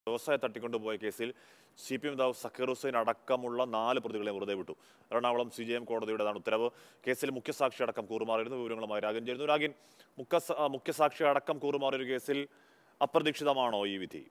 വ്യവസായ തട്ടിക്കൊണ്ടുപോയ കേസിൽ സി പി എം നേതാവ് സക്കീർ ഹുസൈൻ അടക്കമുള്ള നാല് പ്രതികളെ വെറുതെ വിട്ടു എറണാകുളം സി ജെ എം കോടതിയുടേതാണ് ഉത്തരവ് കേസിൽ മുഖ്യസാക്ഷി അടക്കം കൂറുമാറിയിരുന്നു വിവരങ്ങളുമായി രാഗൻ ചേരുന്നു രാഗിൻ മുഖ്യ മുഖ്യസാക്ഷി അടക്കം കൂറുമാറിയ ഒരു കേസിൽ അപ്രതീക്ഷിതമാണോ ഈ വിധി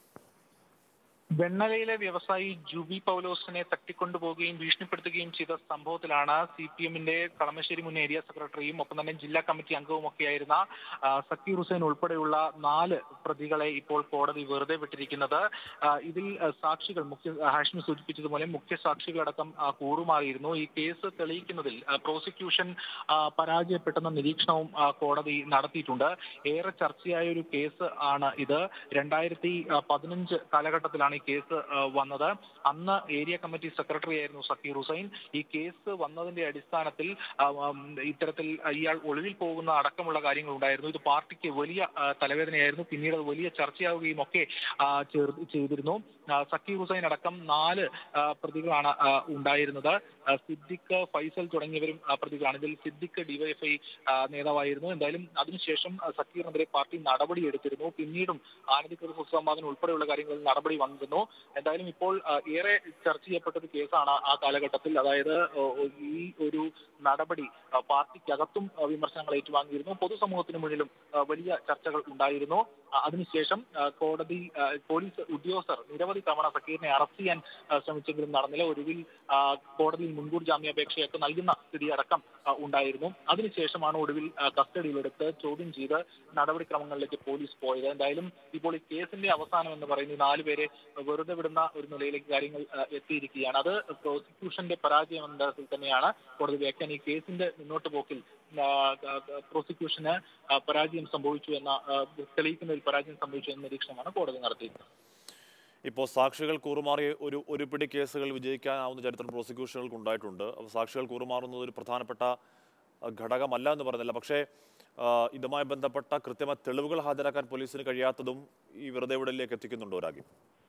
വെണ്ണലയിലെ വ്യവസായി ജുബി പൗലോസിനെ തട്ടിക്കൊണ്ടുപോവുകയും ഭീഷണിപ്പെടുത്തുകയും ചെയ്ത സംഭവത്തിലാണ് സി പി എമ്മിന്റെ കളമശ്ശേരി മുൻ ഏരിയ സെക്രട്ടറിയും ഒപ്പം തന്നെ ജില്ലാ കമ്മിറ്റി അംഗവും ഒക്കെയായിരുന്ന ആ, സക്കീർ ഹുസൈൻ ഉൾപ്പെടെയുള്ള നാല് പ്രതികളെ ഇപ്പോൾ കോടതി വെറുതെ വിട്ടിരിക്കുന്നത് ആ, ഇതിൽ ആ, സാക്ഷികൾ മുഖ്യ ഹാഷ്മി സൂചിപ്പിച്ചതുപോലെ മുഖ്യ സാക്ഷികളടക്കം ആ, കൂറുമാറിയിരുന്നു ഈ കേസ് തെളിയിക്കുന്നതിൽ ആ, പ്രോസിക്യൂഷൻ ആ, പരാജയപ്പെട്ടെന്ന നിരീക്ഷണവും ആ, കോടതി നടത്തിയിട്ടുണ്ട് ഏറെ ചർച്ചയായ ഒരു കേസ് ആണ് ഇത് രണ്ടായിരത്തി പതിനഞ്ച് കാലഘട്ടത്തിലാണ് ഈ കേസ് ആ, വന്നത് അന്ന് ഏരിയ കമ്മിറ്റി സെക്രട്ടറി ആയിരുന്നു സക്കീർ ഹുസൈൻ ഈ കേസ് വന്നതിന്റെ അടിസ്ഥാനത്തിൽ ആ, ഉം, ഇത്തരത്തിൽ ഇയാൾ ഒളിവിൽ പോകുന്ന അടക്കമുള്ള കാര്യങ്ങൾ ഉണ്ടായിരുന്നു ഇത് പാർട്ടിക്ക് വലിയ ആ, തലവേദനയായിരുന്നു പിന്നീട് അത് വലിയ ചർച്ചയാവുകയും ഒക്കെ ആ, ചേർ- ചെയ്തിരുന്നു ആ, സക്കീർ ഹുസൈൻ അടക്കം നാല് ആ, പ്രതികളാണ് ആ, ഉണ്ടായിരുന്നത് ആ, സിദ്ദിഖ് ഫൈസൽ തുടങ്ങിയവരും ആ, പ്രതികളാണ് ഇതിൽ സിദ്ദിഖ് ഡിവൈഎഫ്ഐ ആ, നേതാവായിരുന്നു എന്തായാലും അതിനുശേഷം ആ, സക്കീറിനെതിരെ പാർട്ടി നടപടി എടുത്തിരുന്നു പിന്നീടും അനധികൃത സ്വസമ്പാദനം ഉൾപ്പെടെയുള്ള കാര്യങ്ങളിൽ നടപടി വന്നിരുന്നു എന്തായാലും ഇപ്പോൾ ആ, ഏറെ ചർച്ച ചെയ്യപ്പെട്ട ഒരു കേസാണ് ആ കാലഘട്ടത്തിൽ അതായത് ഓ, ഓ, ഈ ഒരു നടപടി ആ, പാർട്ടിക്കകത്തും ആ, വിമർശനങ്ങൾ ഏറ്റുവാങ്ങിയിരുന്നു പൊതുസമൂഹത്തിന് മുന്നിലും ആ, വലിയ ചർച്ചകൾ ഉണ്ടായിരുന്നു ആ, അതിനുശേഷം ആ, കോടതി ആ, പോലീസ് ഉദ്യോഗസ്ഥർ നിരവധി തവണ സക്കീറിനെ അറസ്റ്റ് ചെയ്യാൻ ആ, ശ്രമിച്ചെങ്കിലും നടന്നില്ല ഒടുവിൽ ആ, കോടതിയിൽ മുൻകൂർ ജാമ്യാപേക്ഷയൊക്കെ നൽകുന്ന സ്ഥിതി അടക്കം ആ, ഉണ്ടായിരുന്നു അതിനുശേഷമാണ് ഒടുവിൽ ആ, കസ്റ്റഡിയിലെടുത്ത് ചോദ്യം ചെയ്ത് നടപടിക്രമങ്ങളിലേക്ക് പോലീസ് പോയത് എന്തായാലും ഇപ്പോൾ ഈ കേസിന്റെ അവസാനം എന്ന് പറയുന്നത് ഈ നാലുപേരെ വെറുതെ വിടുന്ന ഒരു നിലയിലേക്ക് കാര്യങ്ങൾ ആ, എത്തിയിരിക്കുകയാണ് അത് പ്രോസിക്യൂഷന്റെ പരാജയം എന്ന തരത്തിൽ തന്നെയാണ് കോടതി വ്യാഖ്യാനം ഈ കേസിന്റെ മുന്നോട്ട് പോക്കിൽ ആ, ആ, പ്രോസിക്യൂഷന് ആ, പരാജയം സംഭവിച്ചു എന്ന ആ, തെളിയിക്കുന്ന ഒരു പരാജയം സംഭവിച്ചു എന്ന നിരീക്ഷണമാണ് കോടതി നടത്തിയത് ഇപ്പോൾ സാക്ഷികൾ കൂറുമാറിയ ഒരു ഒരു പിടി കേസുകൾ വിജയിക്കാനാവുന്ന ചരിത്രം പ്രോസിക്യൂഷനുകൾക്ക് ഉണ്ടായിട്ടുണ്ട് അപ്പോൾ സാക്ഷികൾ കൂറുമാറുന്നത് ഒരു പ്രധാനപ്പെട്ട അഹ്, ഘടകമല്ല എന്ന് പറയുന്നില്ല പക്ഷേ ആ, ഇതുമായി ബന്ധപ്പെട്ട കൃത്യമായ തെളിവുകൾ ഹാജരാക്കാൻ പോലീസിന് കഴിയാത്തതും ഈ വെറുതെ വിടലിലേക്ക് എത്തിക്കുന്നുണ്ടോ രാഗി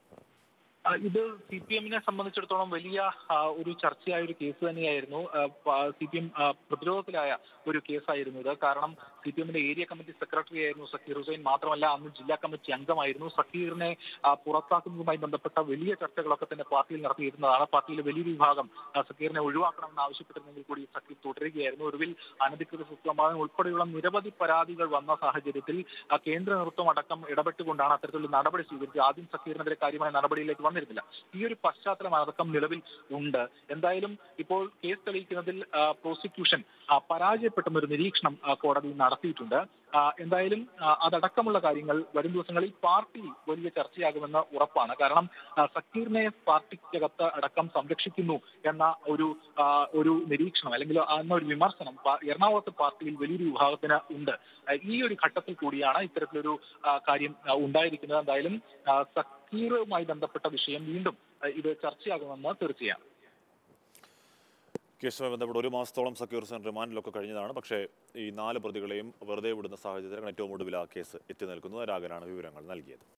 ആ, ഇത് സി പി എമ്മിനെ സംബന്ധിച്ചിടത്തോളം വലിയ ആ, ഒരു ചർച്ചയായ ഒരു കേസ് തന്നെയായിരുന്നു സി പി എം പ്രതിരോധത്തിലായ ഒരു കേസായിരുന്നു ഇത് കാരണം സി പി എമ്മിന്റെ ഏരിയ കമ്മിറ്റി സെക്രട്ടറി ആയിരുന്നു സക്കീർ ഹുസൈൻ മാത്രമല്ല അന്ന് ജില്ലാ കമ്മിറ്റി അംഗമായിരുന്നു സക്കീറിനെ ആ, പുറത്താക്കുന്നതുമായി ബന്ധപ്പെട്ട വലിയ ചർച്ചകളൊക്കെ തന്നെ പാർട്ടിയിൽ നടത്തിയിരുന്നതാണ് പാർട്ടിയിലെ വലിയൊരു വിഭാഗം ആ, സക്കീറിനെ ഒഴിവാക്കണമെന്ന് ആവശ്യപ്പെട്ടിരുന്നെങ്കിൽ കൂടി സക്കീർ തുടരുകയായിരുന്നു ഒടുവിൽ അനധികൃത സ്വസമ്പാദനം ഉൾപ്പെടെയുള്ള നിരവധി പരാതികൾ വന്ന സാഹചര്യത്തിൽ ആ, കേന്ദ്ര നേതൃത്വം അടക്കം ഇടപെട്ടുകൊണ്ടാണ് അത്തരത്തിലുള്ള നടപടി സ്വീകരിച്ചത് ആദ്യം സക്കീറിനെതിരെ കാര്യമായ നടപടിയിലേക്ക് വന്നിരുന്നില്ല ഈ ഒരു പശ്ചാത്തലം അടക്കം നിലവിൽ ഉണ്ട് എന്തായാലും ഇപ്പോൾ കേസ് തെളിയിക്കുന്നതിൽ ആ, പ്രോസിക്യൂഷൻ ആ, പരാജയപ്പെട്ടെന്ന ഒരു നിരീക്ഷണം ആ, കോടതി നടത്തിയിട്ടുണ്ട് ആ, എന്തായാലും ആ, അതടക്കമുള്ള കാര്യങ്ങൾ വരും ദിവസങ്ങളിൽ പാർട്ടി വലിയ ചർച്ചയാകുമെന്ന് ഉറപ്പാണ് കാരണം ആ, സക്കീറിനെ പാർട്ടിക്കകത്ത് അടക്കം സംരക്ഷിക്കുന്നു എന്ന ഒരു ആ, ഒരു നിരീക്ഷണം അല്ലെങ്കിൽ എന്ന ഒരു വിമർശനം പ- എറണാകുളത്ത് പാർട്ടിയിൽ വലിയൊരു വിഭാഗത്തിന് ഉണ്ട് ആ, ഈ ഒരു ഘട്ടത്തിൽ കൂടിയാണ് ഇത്തരത്തിലൊരു ആ, കാര്യം ആ, ഉണ്ടായിരിക്കുന്നത് എന്തായാലും ആ, സക്കീറുമായി ബന്ധപ്പെട്ട വിഷയം വീണ്ടും ആ, ഇത് ചർച്ചയാകുമെന്ന് തീർച്ചയാണ് കേസുമായി ബന്ധപ്പെട്ട് ഒരു മാസത്തോളം സക്കീർ ഹുസൈൻ റിമാൻഡിലൊക്കെ കഴിഞ്ഞതാണ് പക്ഷേ ഈ നാല് പ്രതികളെയും വെറുതെ വിടുന്ന സാഹചര്യത്തിലാണ് ഏറ്റവും ഒടുവിൽ ആ കേസ് എത്തി നിൽക്കുന്നത് രാഗനാണ് വിവരങ്ങൾ നൽകിയത്